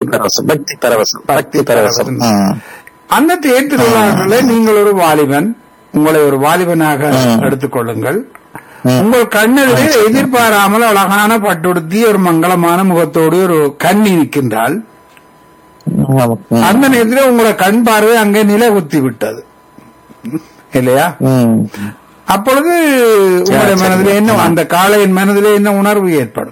பரவசம் பக்தி பரவசம் பக்தி பரவசம் ம். அந்த தேர் திருவிழாக்களில் நீங்கள் ஒரு வாலிபன் உங்களை ஒரு வாலிபனாக எடுத்துக்கொள்ளுங்கள் உங்கள் கண்ணிலே எதிர்பாராமல் அழகான பட்டுடுத்தி ஒரு மங்களமான முகத்தோடு ஒரு கண்ணி நிற்கின்றாள் ஆமா. ம். அந்த நேரத்தில் உங்களோட கண் பார்வை அங்கே நிலை குத்தி விட்டது இல்லையா ம். அப்பொழுது உங்களுடைய மனதிலே என்ன அந்த காளையின் மனதிலே என்ன உணர்வு ஏற்படும்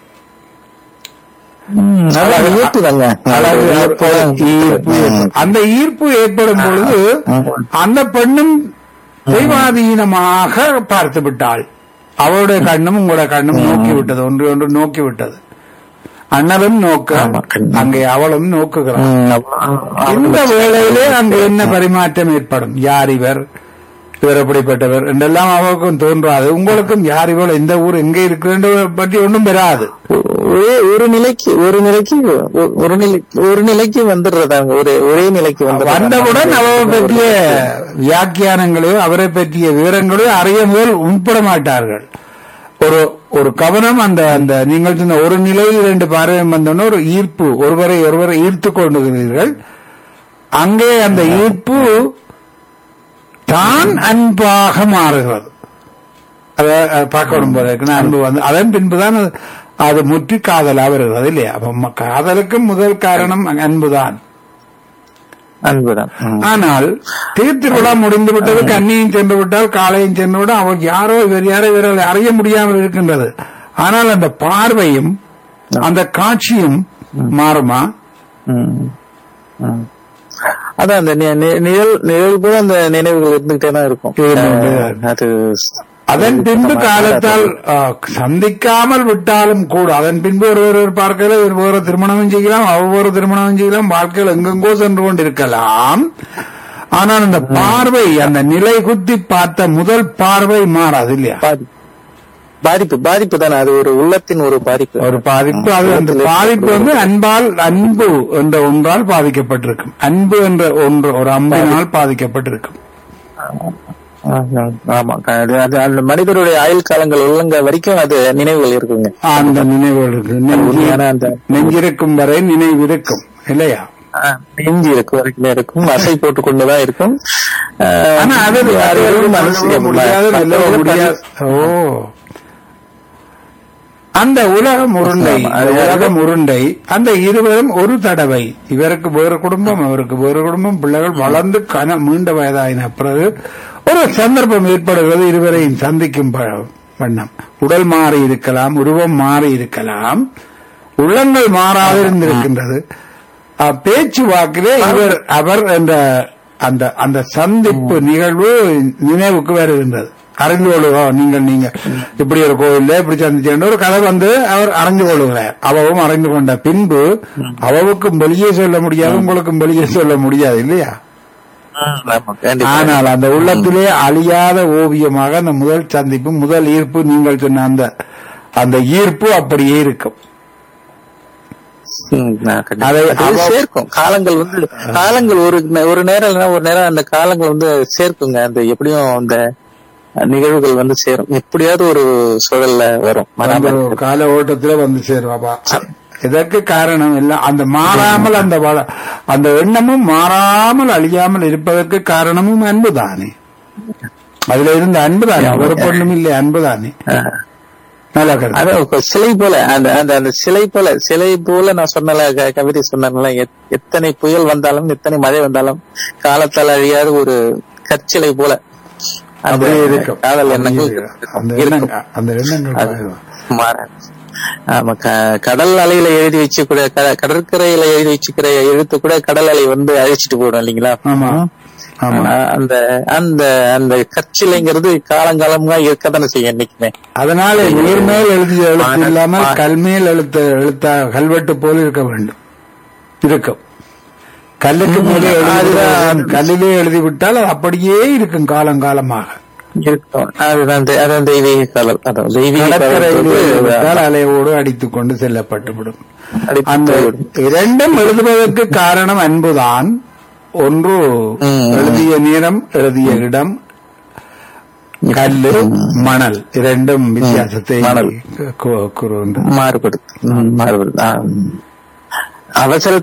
ம். அழகு ஈர்ப்புதாங்க. அழகு ஈர்ப்பு. ஈர்ப்பு ஏற்படும். அந்த ஈர்ப்பு ஏற்படும் பொழுது அந்த பெண்ணும் தெய்வாதீனமாக பார்த்து விட்டாள் அவளுடைய கண்ணும் உங்களுடைய கண்ணும் நோக்கி விட்டது ஒன்று ஒன்று நோக்கி விட்டது அண்ணலும் நோக்க ஆமா, கண்டிப்பா. அங்கே அவளும் நோக்குகிறாள் ம். அவ்வளவு- இந்த அவ்வளவு வேளையிலே அங்கு என்ன பரிமாற்றம் ஏற்படும் யார் இவர் இவர் எப்படிப்பட்டவர் என்றெல்லாம் அவருக்கும் தோன்றாது உங்களுக்கும் யார் இவள் எந்த ஊர் எங்கே இருக்கிறது பற்றி ஒன்றும் பெறாது ஒரே ஒரு நிலைக்கு ஒரு நிலைக்கு ஒ- ஒரு நிலை ஒரு நிலைக்கு வந்துடுறதாங்க ஒரே ஒரே நிலைக்கு வந்துடுறதாங்க. வந்தவுடன் அவரை பற்றிய வியாக்கியானங்களையோ அவரை பற்றிய விவரங்களையோ அறிய முதல் உட்பட மாட்டார்கள் ஒரு ஒரு கவனம் அந்த அந்த நீங்கள் சொன்ன ஒரு நிலையில் இரண்டு பார்வை வந்தோன்னு ஒரு ஈர்ப்பு ஒருவரை ஒருவரை ஈர்த்து கொண்டுகிறீர்கள் அங்கே அந்த ஈர்ப்பு தான் அன்பாக மாறுகிறது அதை அதை பார்க்கணும் போல இருக்கு. அன்பு வந்து அதன் பின்புதான் அது- அது முற்றி காதலா வருகிறது இல்லையா அப்ப ம- காதலுக்கும் முதல் காரணம் அன்புதான் அன்புதான் ம். ஆனால் தீர்த்திருவிழா முடிந்து விட்டது கன்னியும் சென்று விட்டால் காளையும் சென்று விட அவர் யாரோ இவர் யாரோ இவரை அறிய முடியாமல் இருக்கின்றது ஆனால் அந்த பார்வையும் அந்த காட்சியும் மாறுமா ம். ம். அதான் அந்த நி- நி- நிழல் நிழல் போல அந்த நினைவுகள் இருந்துகிட்டே தான் இருக்கும் இருந்துகிட்டே அஹ், அது அதன் பின்பு காலத்தால் ஆ, சந்திக்காமல் விட்டாலும் கூட அதன் பின்பு ஒருவர் பார்க்கல வேறு திருமணமும் செய்யலாம் ஒவ்வொரு திருமணமும் செய்யலாம் வாழ்க்கையில் எங்கெங்கோ சென்று கொண்டிருக்கலாம் ஆனால் அந்த பார்வை அந்த நிலை குத்தி பார்த்த முதல் பார்வை மாறாது இல்லையா பாதி- பாதிப்பு பாதிப்பு தானே அது ஒரு உள்ளத்தின் ஒரு பாதிப்பு ஒரு பாதிப்பு அது அந்த பாதிப்பு வந்து அன்பால் அன்பு என்ற ஒன்றால் பாதிக்கப்பட்டிருக்கும் அன்பு என்ற ஒன்று ஒரு அம்பினால் பாதிக்கப்பட்டிருக்கும் ஆமா, ஆமா அது அது அந்த மனிதருடைய ஆயுள் காலங்கள் உள்ளங்க வரைக்கும் அது நினைவுகள் இருக்குங்க அந்த நினைவுகள் இருக்கு நெஞ்சு- உண்மையான அந்த நெஞ்சிருக்கும் வரை நினைவு இருக்கும் இல்லையா ஆஹ், நெஞ்சு இருக்கும் வரைக்குமே இருக்கும் அசை போட்டு கொண்டுதான் இருக்கும் ஆஹ், ஆனா அது யாரையும் மனசு சொல்லவும் முடியாது வெல்லவும் முடியாது ஓ அந்த உலகம் உருண்டை ஆமா, அது உலகம் உருண்டை அந்த இருவரும் ஒரு தடவை இவருக்கு வேறு குடும்பம் அவருக்கு வேறு குடும்பம் பிள்ளைகள் வளர்ந்து கன மீண்ட வயதாயின பிறகு ஒரு சந்தர்ப்பம் ஏற்படுகிறது இருவரையும் சந்திக்கும் ப- வண்ணம் உடல் மாறி இருக்கலாம் உருவம் மாறி இருக்கலாம் உள்ளங்கள் மாறாது இருந்திருக்கின்றது அஹ், பேச்சு வாக்கிலே இவர் அவர் என்ற அந்த அந்த சந்திப்பு நிகழ்வு நினைவுக்கு வருகின்றது அறிந்து கொள்ளுவோம் நீங்கள் நீங்க இப்படி ஒரு கோவில்ல இப்படி சந்திச்சேன் ஒரு கதை வந்து அவர் அறிந்து கொள்ளுகிறார் அவவும் அறிந்து கொண்ட பின்பு அவவுக்கும் வெளியே சொல்ல முடியாது உங்களுக்கும் வெளியே சொல்ல முடியாது இல்லையா ஆமா, கண்டிப்பா. ஆனால் அந்த உள்ளத்திலே அழியாத ஓவியமாக அந்த முதல் சந்திப்பு முதல் ஈர்ப்பு நீங்கள் சொன்ன அந்த அந்த ஈர்ப்பு அப்படியே இருக்கும் ம், நான் கண்டிப்பா. அதை அது அவ- சேர்க்கும் காலங்கள் வந்து காலங்கள் ஒரு நே- ஒரு நேரம் இல்லைன்னா ஒரு நேரம் அந்த காலங்கள் வந்து சேர்க்குங்க அந்த எப்படியும் அந்த நிகழ்வுகள் வந்து சேரும் எப்படியாவது ஒரு சூழல்ல வரும் அந்த வராம ஒரு இருக்காது. கால ஓட்டத்துல வந்து சேருவாப்பா இதற்கு காரணம் எல்லாம் அந்த மாறாமல் அந்த வள- அந்த எண்ணமும் மாறாமல் அழியாமல் இருப்பதற்கு காரணமும் அன்புதானே அதுல இருந்த அன்புதானே ஒரு பொண்ணும் இல்லை அன்புதானே ஆஹ். நல்லா கருத்து அதான் இப்ப சிலை போல அந்த அந்த அந்த சிலை போல சிலை போல நான் சொன்னல க- கவிதை சொன்னல எத்தனை புயல் வந்தாலும் எத்தனை மழை வந்தாலும் காலத்தால் அழியாத ஒரு கற்சிலை போல அந்த அப்படியே இருக்கும் காதல் எண்ணங்கள் அந்த இருக்கும். எண்ணங்கள் அந்த எண்ணங்கள் அது மாறும். மாறாது. ஆமா க- கடல் அலையில எழுதி வச்சு கூட க- கடற்கரையில எழுதி வச்சுக்கிற எழுத்து கூட கடல் அலை வந்து அழிச்சிட்டு போயிடும் இல்லைங்களா ஆமா ஆமா ஆனா, அந்த அந்த அந்த கற்சிலைங்கிறது காலங்காலமா இருக்கத்தானே செய்யும் என்னைக்குமே அதனால நீர்மேல் எழுதிய எழுத்து இல்லாமல் கல்மேல் எழுத்து எழுத்தா கல்வெட்டு போல இருக்க வேண்டும் இருக்கும் கல்லுக்கு மேலே எழுதி கல்லிலே எழுதி விட்டால் அது அப்படியே இருக்கும் காலங்காலமாக இருக்கும் அதுதான் தெ- அதான் தெய்வீக காதல் அதான் தெய்வீக கடற்கரையிலே காதல் விட்டால் அலையோடு அடித்துக் கொண்டு செல்லப்பட்டுவிடும் அடித்துக் அந்த கொண்டு. இரண்டும் எழுதுவதற்கு காரணம் அன்புதான் ஒன்று ம். எழுதிய நேரம் எழுதிய இடம் கல்லு மணல் இரண்டும் வித்தியாசத்தை மணல். கு- கூறுகின்றன மாறுபடுது ம், மாறுபடுது ஆ. அவசர